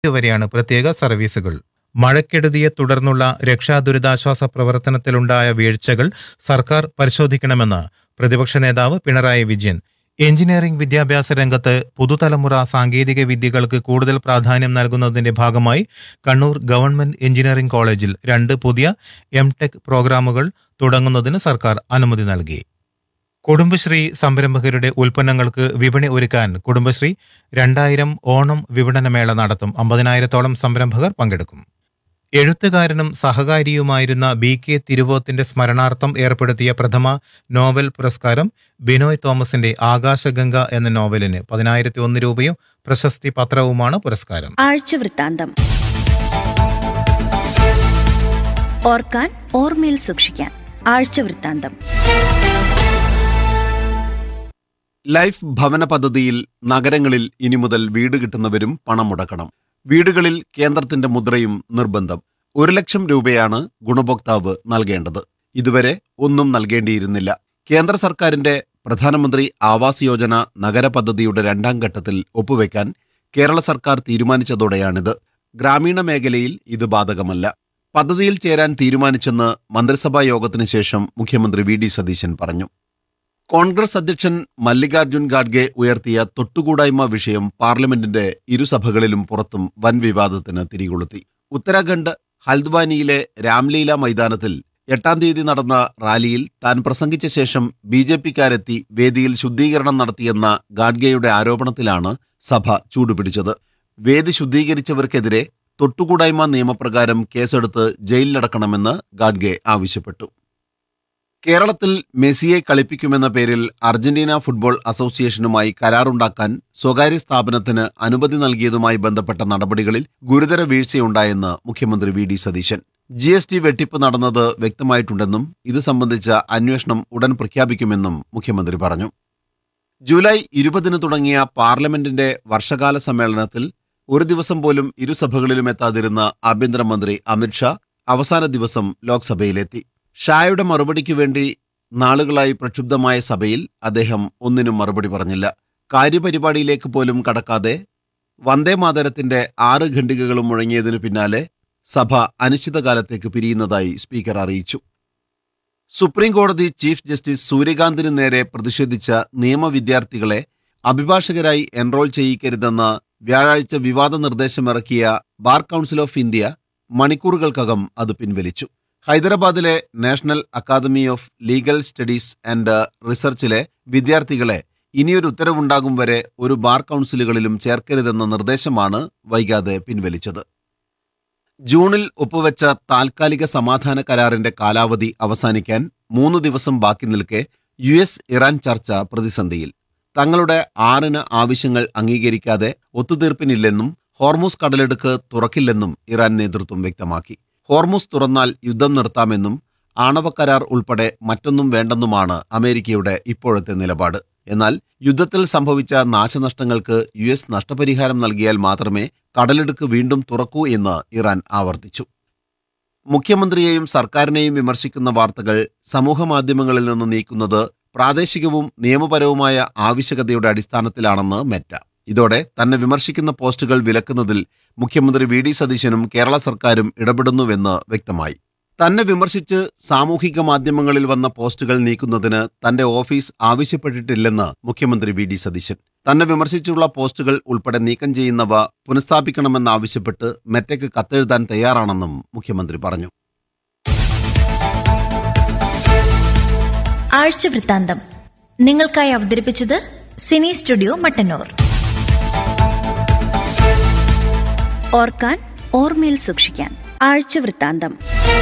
വരെയാണ് പ്രത്യേക സർവീസുകൾ മഴക്കെടുതിയെ തുടർന്നുള്ള രക്ഷാ ദുരിതാശ്വാസ പ്രവർത്തനത്തിലുണ്ടായ വീഴ്ചകൾ സർക്കാർ പരിശോധിക്കണമെന്ന് പ്രതിപക്ഷ നേതാവ് പിണറായി വിജയൻ എഞ്ചിനീയറിംഗ് വിദ്യാഭ്യാസ രംഗത്ത് പുതുതലമുറ സാങ്കേതിക വിദ്യകൾക്ക് കൂടുതൽ പ്രാധാന്യം നൽകുന്നതിന്റെ ഭാഗമായി കണ്ണൂർ ഗവൺമെന്റ് എഞ്ചിനീയറിംഗ് കോളേജിൽ രണ്ട് പുതിയ എം ടെക് പ്രോഗ്രാമുകൾ തുടങ്ങുന്നതിന് സർക്കാർ അനുമതി നൽകി കുടുംബശ്രീ സംരംഭകരുടെ ഉൽപ്പന്നങ്ങൾക്ക് വിപണി ഒരുക്കാൻ കുടുംബശ്രീ രണ്ടായിരം ഓണം വിപണനമേള നടത്തും അമ്പതിനായിരത്തോളം സംരംഭകർ പങ്കെടുക്കും എഴുത്തുകാരനും സഹകാരിയുമായിരുന്ന ബി കെ തിരുവോത്തിന്റെ സ്മരണാർത്ഥം ഏർപ്പെടുത്തിയ പ്രഥമ നോവൽ പുരസ്കാരം ബിനോയ് തോമസിന്റെ ആകാശഗംഗ എന്ന നോവലിന് പതിനായിരത്തി ഒന്ന് രൂപയും പ്രശസ്തി പത്രവുമാണ് പുരസ്കാരം ആഴ്ചവൃത്താന്തം ഓർക്കാൻ ഓർമ്മയിൽ സൂക്ഷിക്കാൻ ആഴ്ചവൃത്താന്തം ലൈഫ് ഭവന പദ്ധതിയിൽ നഗരങ്ങളിൽ ഇനി മുതൽ വീട് കിട്ടുന്നവരും പണം മുടക്കണം വീടുകളിൽ കേന്ദ്രത്തിന്റെ മുദ്രയും നിർബന്ധം ഒരു ലക്ഷം രൂപയാണ് ഗുണഭോക്താവ് നൽകേണ്ടത് ഇതുവരെ ഒന്നും നൽകേണ്ടിയിരുന്നില്ല കേന്ദ്ര സർക്കാരിന്റെ പ്രധാനമന്ത്രി ആവാസ് യോജന നഗര പദ്ധതിയുടെ രണ്ടാം ഘട്ടത്തിൽ ഒപ്പുവെക്കാൻ കേരള സർക്കാർ തീരുമാനിച്ചതോടെയാണിത് ഗ്രാമീണ മേഖലയിൽ ഇത് ബാധകമല്ല പദ്ധതിയിൽ ചേരാൻ തീരുമാനിച്ചെന്ന് മന്ത്രിസഭാ യോഗത്തിന് ശേഷം മുഖ്യമന്ത്രി വി ഡി സതീശൻ പറഞ്ഞു കോൺഗ്രസ് അധ്യക്ഷൻ മല്ലികാർജുൻ ഖാർഗെ ഉയർത്തിയ തൊട്ടുകൂടായ്മ വിഷയം പാർലമെന്റിന്റെ ഇരുസഭകളിലും പുറത്തും വൻ വിവാദത്തിന് തിരികൊളുത്തി ഉത്തരാഖണ്ഡ് ഹൽദ്വാനിയിലെ രാംലീല മൈതാനത്തിൽ എട്ടാം തീയതി നടന്ന റാലിയിൽ താൻ പ്രസംഗിച്ച ശേഷം ബി ജെ പിക്കാരെത്തി വേദിയിൽ ശുദ്ധീകരണം നടത്തിയെന്ന ഖാഡ്ഗെയുടെ ആരോപണത്തിലാണ് സഭ ചൂടുപിടിച്ചത് വേദി ശുദ്ധീകരിച്ചവർക്കെതിരെ തൊട്ടുകൂടായ്മ നിയമപ്രകാരം കേസെടുത്ത് ജയിലിലടക്കണമെന്ന് ഖാഡ്ഗെ ആവശ്യപ്പെട്ടു കേരളത്തിൽ മെസ്സിയെ കളിപ്പിക്കുമെന്ന പേരിൽ അർജന്റീന ഫുട്ബോൾ അസോസിയേഷനുമായി കരാറുണ്ടാക്കാൻ സ്വകാര്യ സ്ഥാപനത്തിന് അനുമതി നൽകിയതുമായി ബന്ധപ്പെട്ട നടപടികളിൽ ഗുരുതര വീഴ്ചയുണ്ടായെന്ന് മുഖ്യമന്ത്രി V D Satheesan G S T വെട്ടിപ്പ് നടന്നത് വ്യക്തമായിട്ടുണ്ടെന്നും ഇത് സംബന്ധിച്ച അന്വേഷണം ഉടൻ പ്രഖ്യാപിക്കുമെന്നും മുഖ്യമന്ത്രി പറഞ്ഞു ജൂലൈ ഇരുപതിന് തുടങ്ങിയ പാർലമെന്റിന്റെ വർഷകാല സമ്മേളനത്തിൽ ഒരു ദിവസം പോലും ഇരുസഭകളിലും എത്താതിരുന്ന ആഭ്യന്തരമന്ത്രി അമിത്ഷാ അവസാന ദിവസം ലോക്സഭയിലെത്തി ഷായുടെ മറുപടിക്ക് വേണ്ടി നാളുകളായി പ്രക്ഷുബ്ധമായ സഭയിൽ അദ്ദേഹം ഒന്നിനും മറുപടി പറഞ്ഞില്ല കാര്യപരിപാടിയിലേക്ക് പോലും കടക്കാതെ വന്ദേമാതരത്തിന്റെ ആറ് ഖണ്ഡികകളും മുഴങ്ങിയതിനു പിന്നാലെ സഭ അനിശ്ചിതകാലത്തേക്ക് പിരിയുന്നതായി സ്പീക്കർ അറിയിച്ചു സുപ്രീം കോടതി ചീഫ് ജസ്റ്റിസ് സൂര്യകാന്തിന് നേരെ പ്രതിഷേധിച്ച നിയമവിദ്യാർത്ഥികളെ അഭിഭാഷകരായി എൻറോൾ ചെയ്യിക്കരുതെന്ന വ്യാഴാഴ്ച വിവാദ നിർദ്ദേശമിറക്കിയ ബാർ കൗൺസിൽ ഓഫ് ഇന്ത്യ മണിക്കൂറുകൾക്കകം അത് പിൻവലിച്ചു ഹൈദരാബാദിലെ national academy of legal studies and റിസർച്ചിലെ വിദ്യാർത്ഥികളെ ഇനിയൊരു ഉത്തരവുണ്ടാകും വരെ ഒരു ബാർ കൗൺസിലുകളിലും ചേർക്കരുതെന്ന നിർദ്ദേശമാണ് വൈകാതെ പിൻവലിച്ചത് ജൂണിൽ ഒപ്പുവെച്ച താൽക്കാലിക സമാധാന കരാറിന്റെ കാലാവധി അവസാനിക്കാൻ മൂന്ന് ദിവസം ബാക്കി നിൽക്കെ യു എസ് ഇറാൻ ചർച്ച പ്രതിസന്ധിയിൽ തങ്ങളുടെ ആറിന് ആവശ്യങ്ങൾ അംഗീകരിക്കാതെ ഒത്തുതീർപ്പിനില്ലെന്നും ഹോർമൂസ് കടലെടുക്ക് തുറക്കില്ലെന്നും ഇറാൻ നേതൃത്വം വ്യക്തമാക്കി ഹോർമൂസ് തുറന്നാൽ യുദ്ധം നിർത്താമെന്നും ആണവ കരാർ ഉൾപ്പെടെ മറ്റൊന്നും വേണ്ടെന്നുമാണ് അമേരിക്കയുടെ ഇപ്പോഴത്തെ നിലപാട് എന്നാൽ യുദ്ധത്തിൽ സംഭവിച്ച നാശനഷ്ടങ്ങൾക്ക് യു എസ് നഷ്ടപരിഹാരം നൽകിയാൽ മാത്രമേ കടലെടുക്ക് വീണ്ടും തുറക്കൂ എന്ന് ഇറാൻ ആവർത്തിച്ചു മുഖ്യമന്ത്രിയെയും സർക്കാരിനെയും വിമർശിക്കുന്ന വാർത്തകൾ സമൂഹമാധ്യമങ്ങളിൽ നിന്ന് നീക്കുന്നത് പ്രാദേശികവും നിയമപരവുമായ ആവശ്യകതയുടെ അടിസ്ഥാനത്തിലാണെന്ന് മെറ്റ ഇതോടെ തന്നെ വിമർശിക്കുന്ന പോസ്റ്റുകൾ വിലക്കുന്നതിൽ മുഖ്യമന്ത്രി വി ഡി സതീശനും കേരള സർക്കാരും ഇടപെടുന്നുവെന്ന് വ്യക്തമായി തന്നെ വിമർശിച്ച് സാമൂഹിക മാധ്യമങ്ങളിൽ വന്ന പോസ്റ്റുകൾ നീക്കുന്നതിന് തന്റെ ഓഫീസ് ആവശ്യപ്പെട്ടിട്ടില്ലെന്ന് മുഖ്യമന്ത്രി വി ഡി സതീശൻ തന്നെ വിമർശിച്ചുള്ള പോസ്റ്റുകൾ ഉൾപ്പെടെ നീക്കം ചെയ്യുന്നവ പുനഃസ്ഥാപിക്കണമെന്നാവശ്യപ്പെട്ട് മെറ്റയ്ക്ക് കത്തെഴുതാൻ തയ്യാറാണെന്നും മുഖ്യമന്ത്രി പറഞ്ഞു ആഴ്ചവൃത്താന്തം നിങ്ങൾക്കായി അവതരിപ്പിച്ചത് സിനി സ്റ്റുഡിയോ മട്ടന്നൂർ ഓർക്കാൻ ഓർമ്മയിൽ സൂക്ഷിക്കാൻ ആഴ്ചവൃത്താന്തം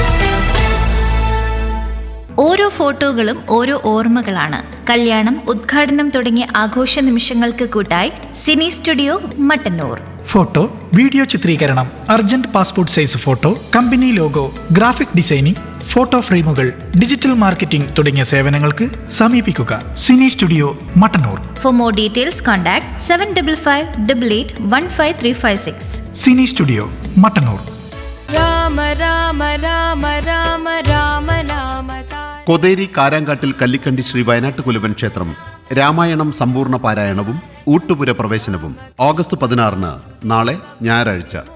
ഓരോ ഫോട്ടോകളും ഓരോ ഓർമ്മകളാണ് കല്യാണം ഉദ്ഘാടനം തുടങ്ങിയ ആഘോഷ നിമിഷങ്ങൾക്ക് കൂട്ടായി cine studio Mattannur photo video ചിത്രീകരണം urgent passport size photo company logo graphic designing photo ഫ്രെയിമുകൾ ഡിജിറ്റൽ മാർക്കറ്റിംഗ് തുടങ്ങിയ സേവനങ്ങൾക്ക് സമീപിക്കുക cine studio Mattannur for more details contact seven double five double eight one five three five six cine studio Mattannur Rama Rama Rama Rama Rama Rama Kotheri കാരാങ്കാട്ടിൽ കല്ലിക്കണ്ടി ശ്രീ വയനാട്ട് കുലുവൻ ക്ഷേത്രം രാമായണം സമ്പൂർണ്ണ പാരായണവും ഊട്ടുപുര പ്രവേശനവും August പതിനാറിന് നാളെ ഞായറാഴ്ച